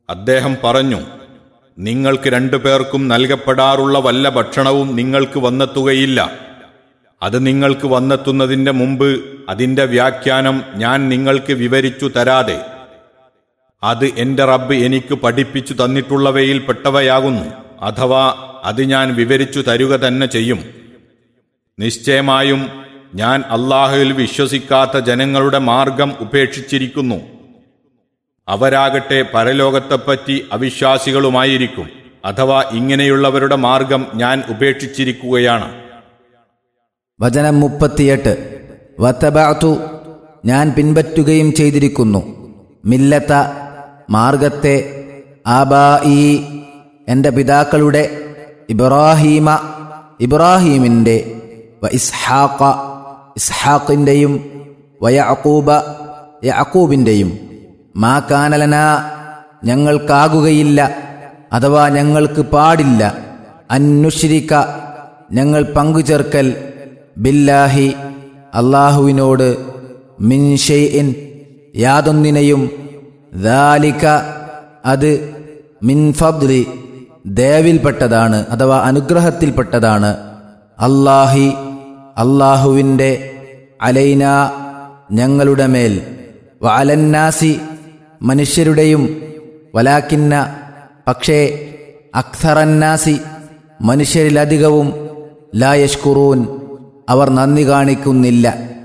അദ്ദേഹം പറഞ്ഞു നിങ്ങൾക്ക് രണ്ടു പേർക്കും നൽകപ്പെടാറുള്ള വല്ല ഭക്ഷണവും നിങ്ങൾക്ക് വന്നെത്തുകയില്ല അത് നിങ്ങൾക്ക് വന്നെത്തുന്നതിന്റെ മുമ്പ് അതിന്റെ വ്യാഖ്യാനം ഞാൻ നിങ്ങൾക്ക് വിവരിച്ചു തരാതെ അത് എന്റെ റബ്ബ് എനിക്ക് പഠിപ്പിച്ചു തന്നിട്ടുള്ളവയിൽ പെട്ടവയാകുന്നു അഥവാ അത് ഞാൻ വിവരിച്ചു തരുക തന്നെ ചെയ്യും നിശ്ചയമായും ഞാൻ അള്ളാഹുവിൽ വിശ്വസിക്കാത്ത ജനങ്ങളുടെ മാർഗം ഉപേക്ഷിച്ചിരിക്കുന്നു അവരാകട്ടെ പരലോകത്തെപ്പറ്റി അവിശ്വാസികളുമായിരിക്കും അഥവാ ഇങ്ങനെയുള്ളവരുടെ മാർഗം ഞാൻ ഉപേക്ഷിച്ചിരിക്കുകയാണ് വചനം മുപ്പത്തിയെട്ട് വത്തബാത്തു ഞാൻ പിൻപറ്റുകയും ചെയ്തിരിക്കുന്നു മില്ലത്ത മാർഗത്തെ ആബാ ഈ എൻ്റെ പിതാക്കളുടെ ഇബ്രാഹീമ ഇബ്രാഹീമിൻ്റെ വ ഇസ്ഹാഖ ഇസ്ഹാഖിൻ്റെയും വയഅക്കൂബ യഅക്കൂബിൻ്റെയും മാ കാനലന ഞങ്ങൾക്കാകുകയില്ല അഥവാ ഞങ്ങൾക്ക് പാടില്ല അന്നുശ്രിക്ക ഞങ്ങൾ പങ്കുചേർക്കൽ ബില്ലാഹി അള്ളാഹുവിനോട് മിൻ ഷെയ്ഇൻ യാതൊന്നിനെയും ദാലിക അത് മിൻ ഫദ്ലി ദേവിൽപ്പെട്ടതാണ് അഥവാ അനുഗ്രഹത്തിൽപ്പെട്ടതാണ് അല്ലാഹി അള്ളാഹുവിൻ്റെ അലൈന ഞങ്ങളുടെ മേൽ വഅലന്നാസി മനുഷ്യരുടെയും വലാക്കിന്ന പക്ഷേ അക്സറന്നാസി മനുഷ്യരിലധികവും ലായഷ്കുറൂൻ അവർ നന്ദി കാണിക്കുന്നില്ല